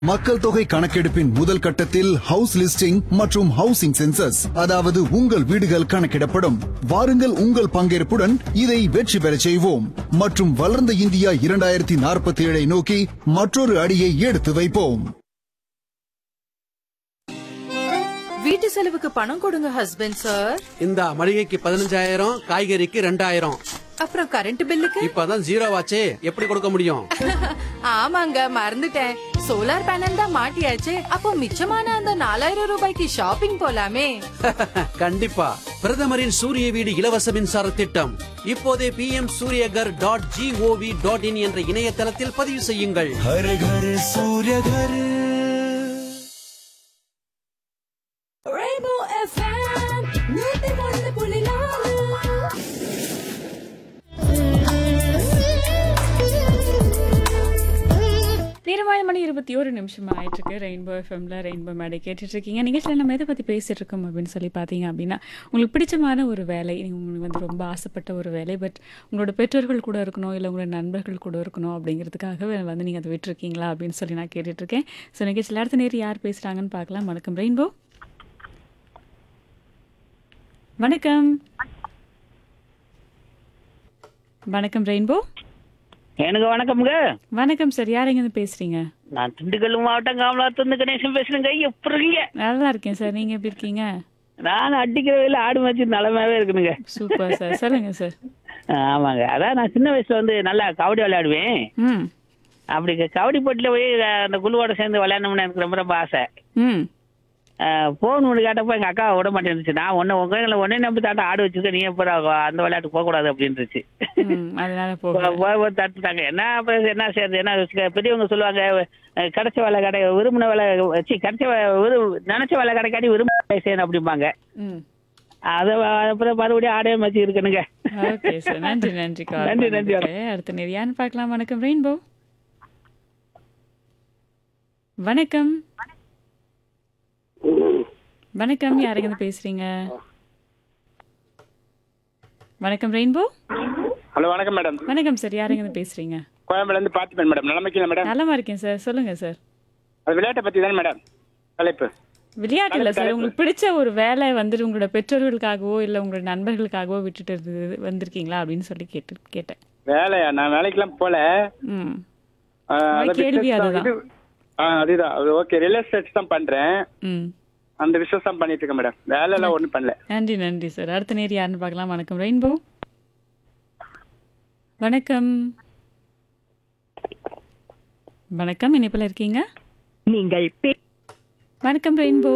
மக்கள் தொகை கணக்கெடுப்பின் முதல் கட்டத்தில் ஹவுஸ் லிஸ்டிங் மற்றும் ஹவுசிங் சென்சஸ் அதாவது உங்கள் வீடுகள் கணக்கிடப்படும் வாருங்கள் உங்கள் பங்கேற்புடன் இதை வெற்றி பெறச் செய்வோம் மற்றும் வளர்ந்த இந்தியா இரண்டாயிரத்தி நாற்பத்தி ஏழை நோக்கி மற்றொரு அடியை எடுத்து வைப்போம் வீட்டு செலவுக்கு பணம் கொடுங்க ஹஸ்பண்ட் சார் இந்த மளிகைக்கு பதினஞ்சாயிரம் காய்கறிக்கு ரெண்டாயிரம் அப்புறம் கரண்ட் பில்லுக்கு இப்பதான் ஜீரோ ஆச்சே எப்படி கொடுக்க முடியும் ஆமாங்க மறந்துட்டேன் சோலார் பேனல் தான் மாட்டியாச்சு அப்போ மிச்சமான அந்த நாலாயிரம் ரூபாய்க்கு ஷாப்பிங் போலாமே கண்டிப்பா பிரதமரின் சூரிய வீடு இலவச மின்சார திட்டம் இப்போதே P M Suryaghar dot G O V dot in என்ற இணையதளத்தில் பதிவு செய்யுங்கள் நேரமாய மணி இருபத்தி ஒரு நிமிஷம் ஆயிட்டு இருக்கு ரெயின்போ எஃப்எம்ல ரெயின்போ மேடை கேட்டுட்டு இருக்கீங்க நிகழ்ச்சியில் நம்ம எதை பற்றி பேசிட்டு இருக்கோம் அப்படின்னு சொல்லி பார்த்தீங்க அப்படின்னா உங்களுக்கு பிடிச்சமான ஒரு வேலை நீங்க உங்களுக்கு வந்து ரொம்ப ஆசைப்பட்ட ஒரு வேலை பட் உங்களோட பெற்றோர்கள் கூட இருக்கணும் இல்லை உங்களோட நண்பர்கள் கூட இருக்கணும் அப்படிங்கிறதுக்காக வந்து நீங்கள் அதை விட்டுருக்கீங்களா அப்படின்னு சொல்லி நான் கேட்டுட்டு இருக்கேன் ஸோ நிகழ்ச்சியில் அடுத்த நேரம் யார் பேசுகிறாங்கன்னு பார்க்கலாம் வணக்கம் ரெயின்போ வணக்கம் வணக்கம் ரெயின்போ எனக்கு வணக்கம்ங்க வணக்கம் சார் யார் எங்கேருந்து பேசுறீங்க நான் திண்டுக்கல் மாவட்டம் காமலாத்திலிருந்து கணேசன் பேசுறேங்க எப்படி இருக்கீங்க நல்லா இருக்கேன் சார் நீங்க எப்படி இருக்கீங்க நான் அடிக்கிற வயல ஆடு மேய்ச்சி நிலமாவே இருக்கணுங்க சூப்பர் சார் சொல்லுங்க சார் ஆமாங்க அதான் நான் சின்ன வயசுல வந்து நல்லா கபடி விளையாடுவேன் ம் அப்படி க- கபடி போட்டியில் போய் அஹ், அந்த குழுவோட சேர்ந்து விளையாடணும்னு எனக்கு ரொம்ப ரொம்ப ஆசை ம் போன் ஒன்று கேட்டப்போ எங்கள் அக்கா விட மாட்டேன்னுச்சு நான் ஒன்று உங்களை ஒன்னே நம்பி தாட்ட ஆடு வச்சிருக்க நீ எப்போ அந்த விளையாட்டு போகக்கூடாது அப்படின்ட்டுச்சு ம் அதனால போக போய் போய் தட்டுட்டாங்க என்ன அப்புறம் என்ன செய்யறது என்ன யோசிக்க- பெரியவங்க சொல்லுவாங்க அஹ், கிடைச்ச வேலை கடை விரும்பின வேலை வச்சு கிடைச்ச வே- விரு நினைச்ச வேலை கிடைக்காட்டி விரும்ப வேலை செய்யணும் அப்படிம்பாங்க ம் அதை அப்புறம் மறுபடியும் ஆடே மச்சு இருக்கணுங்க ஓகே சார் நன்றி நன்றி கால் நன்றி, நன்றி. பண்ணதுக்கு. அடுத்த நேரியான்னு பார்க்கலாம் வணக்கம் ரெயின்போ வணக்கம் வணக்கம் யாருங்க இருந்து பேசுறீங்க வணக்கம் ரெயின்போ ஹலோ வணக்கம் மேடம் வணக்கம் சார் யாருங்க இருந்து பேசுறீங்க கோயம்புல இருந்து பார்த்திபன் மேடம் நிலைமைக்கு மேடம் நலமா இருக்கேன் சார் சொல்லுங்க சார் அது விளையாட்டை பத்தி தானே மேடம் தலைப்பு விளையாட்டு இல்ல சார் உங்களுக்கு பிடிச்ச ஒரு வேலை வந்துட்டு உங்களோட பெற்றோர்களுக்காகவோ இல்ல உங்களோட நண்பர்களுக்காகவோ விட்டுட்டு இருந்து- வந்திருக்கீங்களா அப்படின்னு சொல்லி கேட்டு கேட்டேன் வேலையா நான் வேலைக்கெல்லாம் போல ம் ஆ, அவன் அது கேள்வி business தான். அதுதான். இது- ஆ, அதுதான் அது ஓகே ரியல் எஸ்டேட் தான் பண்றேன் ம் அந்த பிசினஸ் தான் பண்ணிட்டு இருக்கேன் மேடம் வேலை எல்லாம் ஒண்ணும் பண்ணல நன்றி நன்றி சார் அடுத்த நேர் யாருன்னு பார்க்கலாம் வணக்கம் ரெயின்போ வணக்கம் வணக்கம் இணைப்பில் இருக்கீங்க நீங்கள் பே- வணக்கம் ரெயின்போ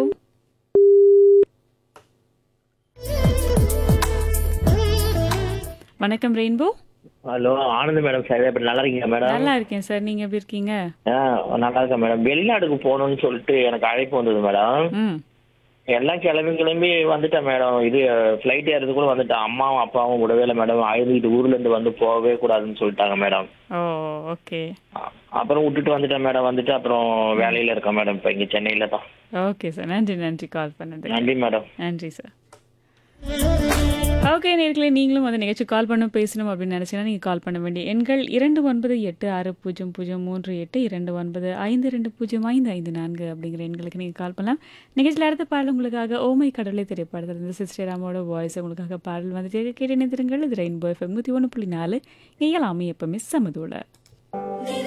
வணக்கம் Rainbow hello Anand madam sir எப்படி நல்லா இருக்கீங்க மேடம் நல்லா இருக்கேன் சார் நீங்க எப்படி இருக்கீங்க ஆ நல்லா இருக்கேன் மேடம் வெளிநாட்டுக்கு போகணும்னு சொல்லிட்டு எனக்கு அழைப்பு வந்தது மேடம் ம் எல்லாம் கிளம்பி கிளம்பி வந்துட்டேன் மேடம் இது ஃப்ளைட் ஏறதுக்குள்ள வந்துட்டேன் அம்மாவும் அப்பாவும் கூடவே இல்லை மேடம் ஆயுர்வேத ஊர்ல இருந்து வந்து போகவே கூடாதுன்னு சொல்லிட்டாங்க மேடம் ஓ ஓகே அ- அப்புறம் விட்டுட்டு வந்துட்டேன் மேடம் வந்துட்டு அப்புறம் வேலையில இருக்கேன் மேடம் இப்போ இங்க சென்னையில தான் ஓகே சார் நன்றி நன்றி கால் பண்ணது நன்றி மேடம் நன்றி சார் ஓகே நேர்களே நீங்களும் வந்து நிகழ்ச்சி கால் பண்ண பேசணும் அப்படின்னு நினச்சிங்கன்னா நீங்கள் கால் பண்ண வேண்டிய எண்கள் இரண்டு ஒன்பது எட்டு ஆறு பூஜ்ஜியம் பூஜ்ஜியம் மூன்று எட்டு இரண்டு ஒன்பது ஐந்து ரெண்டு பூஜ்ஜியம் ஐந்து ஐந்து நான்கு அப்படிங்கிற எண்களுக்கு நீங்கள் கால் பண்ணலாம் நிகழ்ச்சியில் அடுத்த பாடல் உங்களுக்காக ஓமை கடவுளை திரைப்படத்தில் இருந்து சிஸ்டர் ராமோட வாய்ஸ் உங்களுக்காக பாடல் வந்துட்டு கேட்டு நிறுத்துங்கள் இது ரெயின்போ எஃப்எம் நூற்றி ஒன்று புள்ளி நாலு இயலாமை எப்பவுமே சமதோட